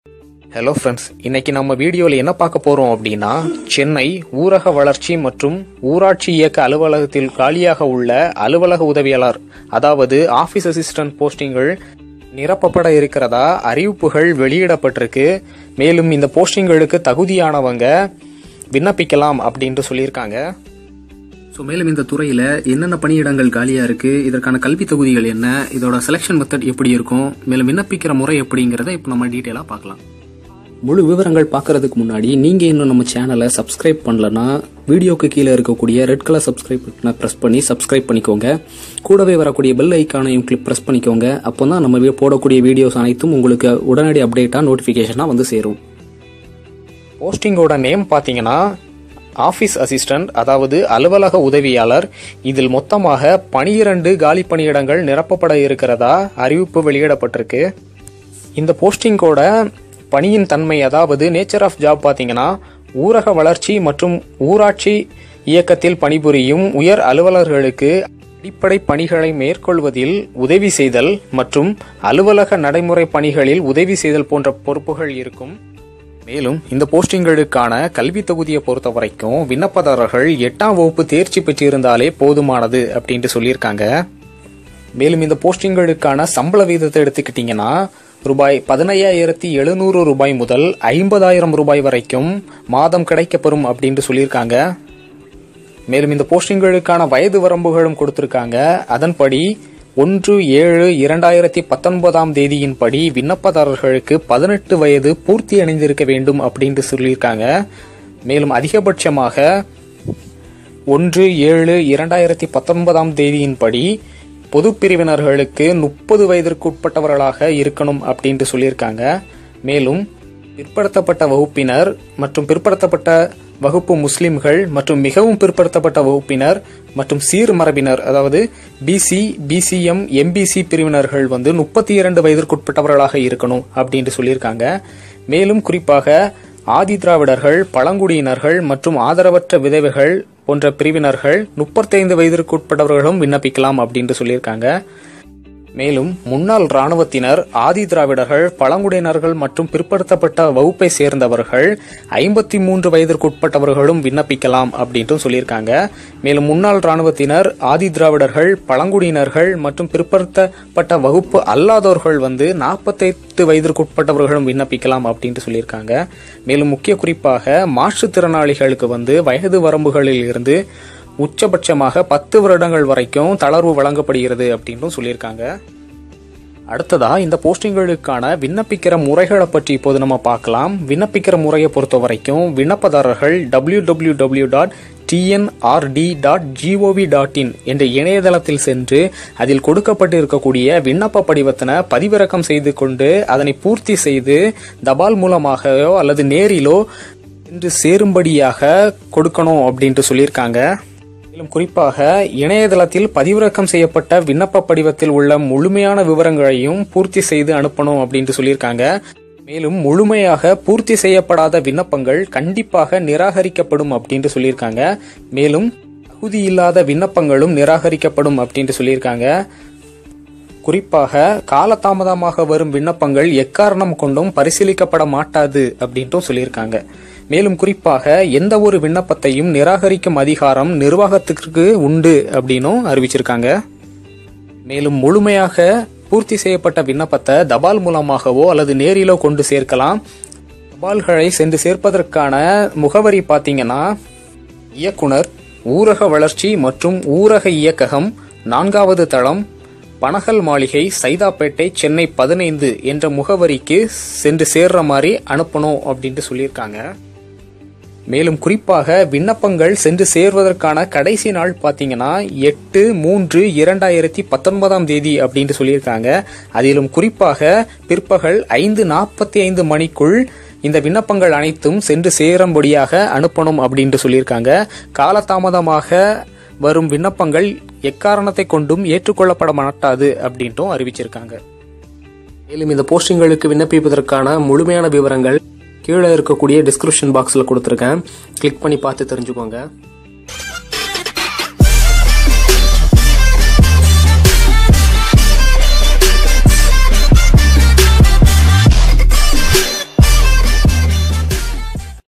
hello friends இன்னைக்கு நம்ம வீடியோவில் என்ன பார்க்க போறோம் அப்படின்னா சென்னை ஊரக வளர்ச்சி மற்றும் ஊராட்சி இயக்க அலுவலகத்தில் காலியாக உள்ள அலுவலக உதவியாளர் அதாவது ஆபீஸ் அசிஸ்டன்ட் போஸ்டிங்கள் நிரப்பப்பட இருக்கிறதா அறிவிப்புகள் வெளியிடப்பட்டிருக்கு மேலும் இந்த போஸ்டிங்களுக்கு தகுதியானவங்க விண்ணப்பிக்கலாம் அப்படின்ட்டு சொல்லியிருக்காங்க ஸோ மேலும் இந்த துறையில் என்னென்ன பணியிடங்கள் காலியாக இருக்குது இதற்கான கல்வி தொகுதிகள் என்ன இதோட செலெக்ஷன் மெத்தட் எப்படி இருக்கும் மேலும் விண்ணப்பிக்கிற முறை எப்படிங்கிறத இப்போ நம்ம டீட்டெயிலாக பார்க்கலாம் முழு விவரங்கள் பார்க்கறதுக்கு முன்னாடி நீங்கள் இன்னும் நம்ம சேனலை சப்ஸ்கிரைப் பண்ணலன்னா வீடியோக்கு கீழே இருக்கக்கூடிய ரெட் கலர் சப்ஸ்கிரைப் பட்டனை ப்ரெஸ் பண்ணி சப்ஸ்கிரைப் பண்ணிக்கோங்க கூடவே வரக்கூடிய பெல் ஐக்கானையும் கிளிக் ப்ரெஸ் பண்ணிக்கோங்க அப்போ தான் நம்ம வி- போடக்கூடிய வீடியோஸ் அனைத்தும் உங்களுக்கு உடனடி அப்டேட்டாக நோட்டிஃபிகேஷனாக வந்து சேரும் போஸ்டிங்கோட நேம் பார்த்தீங்கன்னா ஆஃபீஸ் அசிஸ்டன்ட் அதாவது அலுவலக உதவியாளர் இதில் மொத்தமாக பனிரெண்டு காலி பணியிடங்கள் நிரப்பப்பட இருக்கிறதா அறிவிப்பு வெளியிடப்பட்டிருக்கு இந்த போஸ்டிங்கோட பணியின் தன்மை அதாவது நேச்சர் ஆஃப் ஜாப் பார்த்தீங்கன்னா ஊரக வளர்ச்சி மற்றும் ஊராட்சி இயக்கத்தில் பணிபுரியும் உயர் அலுவலர்களுக்கு அடிப்படை பணிகளை மேற்கொள்வதில் உதவி செய்தல் மற்றும் அலுவலக நடைமுறை பணிகளில் உதவி செய்தல் போன்ற பொறுப்புகள் இருக்கும் மேலும் இந்த போஸ்டிங்களுக்கான கல்வி தொகுதியை பொறுத்த வரைக்கும் விண்ணப்பதாரர்கள் எட்டாம் வகுப்பு தேர்ச்சி பெற்றிருந்தாலே போதுமானது அப்படின்ட்டு சொல்லியிருக்காங்க மேலும் இந்த போஸ்டிங்களுக்கான சம்பள வீதத்தை எடுத்துக்கிட்டிங்கன்னா ரூபாய் பதினையாயிரத்தி எழுநூறு ரூபாய் முதல் ஐம்பதாயிரம் ரூபாய் வரைக்கும் மாதம் கிடைக்கப்பெறும் அப்படின்ட்டு சொல்லியிருக்காங்க மேலும் இந்த போஸ்டிங்களுக்கான வயது வரம்புகளும் கொடுத்திருக்காங்க அதன்படி ஒன்று ஏழு இரண்டாயிரத்தி பத்தொன்பதாம் தேதியின்படி விண்ணப்பதாரர்களுக்கு பதினெட்டு வயது பூர்த்தி அடைந்திருக்க வேண்டும் அப்படின்ட்டு சொல்லியிருக்காங்க மேலும் அதிகபட்சமாக ஒன்று ஏழு இரண்டாயிரத்தி பத்தொன்பதாம் தேதியின்படி பொது பிரிவினர்களுக்கு முப்பது வயதிற்கு உட்பட்டவர்களாக இருக்கணும் அப்படின்ட்டு சொல்லியிருக்காங்க மேலும் பிற்படுத்தப்பட்ட வகுப்பினர் மற்றும் பிற்படுத்தப்பட்ட வகுப்பு முஸ்லிம்கள் மற்றும் மிகவும் பிற்படுத்தப்பட்ட வகுப்பினர் மற்றும் சீர் மரபினர் அதாவது பிசி பிசிஎம் எம்பிசி பிரிவினர்கள் வந்து முப்பத்தி இரண்டு வயதிற்குட்பட்டவர்களாக இருக்கணும் அப்படின்ட்டு சொல்லியிருக்காங்க மேலும் குறிப்பாக ஆதி திராவிடர்கள் பழங்குடியினர்கள் மற்றும் ஆதரவற்ற விதவைகள் போன்ற பிரிவினர்கள் முப்பத்தைந்து வயதிற்குட்பட்டவர்களும் விண்ணப்பிக்கலாம் அப்படின்ட்டு சொல்லியிருக்காங்க மேலும் முன்னாள் இராணுவத்தினர் ஆதி திராவிடர்கள் பழங்குடியினர்கள் மற்றும் பிற்படுத்தப்பட்ட வகுப்பை சேர்ந்தவர்கள் ஐம்பத்தி மூன்று வயதிற்குட்பட்டவர்களும் விண்ணப்பிக்கலாம் அப்படின்ட்டும் சொல்லியிருக்காங்க மேலும் முன்னாள் இராணுவத்தினர் ஆதி திராவிடர்கள் பழங்குடியினர்கள் மற்றும் பிற்படுத்தப்பட்ட வகுப்பு அல்லாதவர்கள் வந்து நாற்பத்தைந்து வயதிற்குட்பட்டவர்களும் விண்ணப்பிக்கலாம் அப்படின்ட்டு சொல்லியிருக்காங்க மேலும் முக்கிய குறிப்பாக மாற்றுத்திறனாளிகளுக்கு வந்து வயது வரம்புகளில் இருந்து உச்சபட்சமாக பத்து வருடங்கள் வரைக்கும் தளர்வு வழங்கப்படுகிறது அப்படின்னும் சொல்லியிருக்காங்க அடுத்ததா இந்த போஸ்டிங்களுக்கான விண்ணப்பிக்கிற முறைகளை பற்றி இப்போது நம்ம பார்க்கலாம் விண்ணப்பிக்கிற முறையை பொறுத்த வரைக்கும் விண்ணப்பதாரர்கள் W W W dot TNRD dot GOV dot in என்ற இணையதளத்தில் சென்று அதில் கொடுக்கப்பட்டு இருக்கக்கூடிய விண்ணப்ப படிவத்தினை பதிவிறக்கம் செய்து கொண்டு அதனை பூர்த்தி செய்து தபால் மூலமாகவோ அல்லது நேரிலோ சென்று சேரும்படியாக கொடுக்கணும் அப்படின்ட்டு சொல்லியிருக்காங்க மேலும் குறிப்பாக இணையதளத்தில் பதிவிறக்கம் செய்யப்பட்ட விண்ணப்ப படிவத்தில் உள்ள முழுமையான விவரங்களையும் பூர்த்தி செய்து அனுப்பணும் அப்படின்ட்டு சொல்லியிருக்காங்க மேலும் முழுமையாக பூர்த்தி செய்யப்படாத விண்ணப்பங்கள் கண்டிப்பாக நிராகரிக்கப்படும் அப்படின்ட்டு சொல்லியிருக்காங்க மேலும் தகுதி இல்லாத விண்ணப்பங்களும் நிராகரிக்கப்படும் அப்படின்ட்டு சொல்லியிருக்காங்க குறிப்பாக காலதாமதமாக வரும் விண்ணப்பங்கள் எக்காரணம் கொண்டும் பரிசீலிக்கப்பட மாட்டாது அப்படின்ட்டும் சொல்லியிருக்காங்க மேலும் குறிப்பாக எந்த ஒரு விண்ணப்பத்தையும் நிராகரிக்கும் அதிகாரம் நிர்வாகத்திற்கு உண்டு அப்படின்னும் அறிவிச்சிருக்காங்க மேலும் முழுமையாக பூர்த்தி செய்யப்பட்ட விண்ணப்பத்தை தபால் மூலமாகவோ அல்லது நேரிலோ கொண்டு சேர்க்கலாம் தபால்களை சென்று சேர்ப்பதற்கான முகவரி பார்த்தீங்கன்னா இயக்குனர் ஊரக வளர்ச்சி மற்றும் ஊரக இயக்ககம் நான்காவது தளம் பனகல் மாளிகை சைதாப்பேட்டை சென்னை பதினைந்து என்ற முகவரிக்கு சென்று சேர்ற மாதிரி அனுப்பணும் அப்படின்ட்டு சொல்லியிருக்காங்க மேலும் குறிப்பாக விண்ணப்பங்கள் சென்று சேர்வதற்கான கடைசி நாள் பார்த்தீங்கன்னா எட்டு மூன்று இரண்டாயிரத்தி பத்தொன்பதாம் தேதி அப்படின்ட்டு சொல்லியிருக்காங்க அதிலும் குறிப்பாக பிற்பகல் ஐந்து நாற்பத்தி ஐந்து மணிக்குள் இந்த விண்ணப்பங்கள் அனைத்தும் சென்று சேரும்படியாக அனுப்பணும் அப்படின்ட்டு சொல்லியிருக்காங்க காலதாமதமாக வரும் விண்ணப்பங்கள் எக்காரணத்தை கொண்டும் ஏற்றுக்கொள்ளப்பட மாட்டாது அப்படின்ட்டும் அறிவிச்சிருக்காங்க மேலும் இந்த போஸ்டிங்களுக்கு விண்ணப்பிப்பதற்கான முழுமையான விவரங்கள் கீழே இருக்கக்கூடிய டிஸ்கிரிப்ஷன் பாக்ஸில் கொடுத்துருக்கேன் கிளிக் பண்ணி பார்த்து தெரிஞ்சுக்கோங்க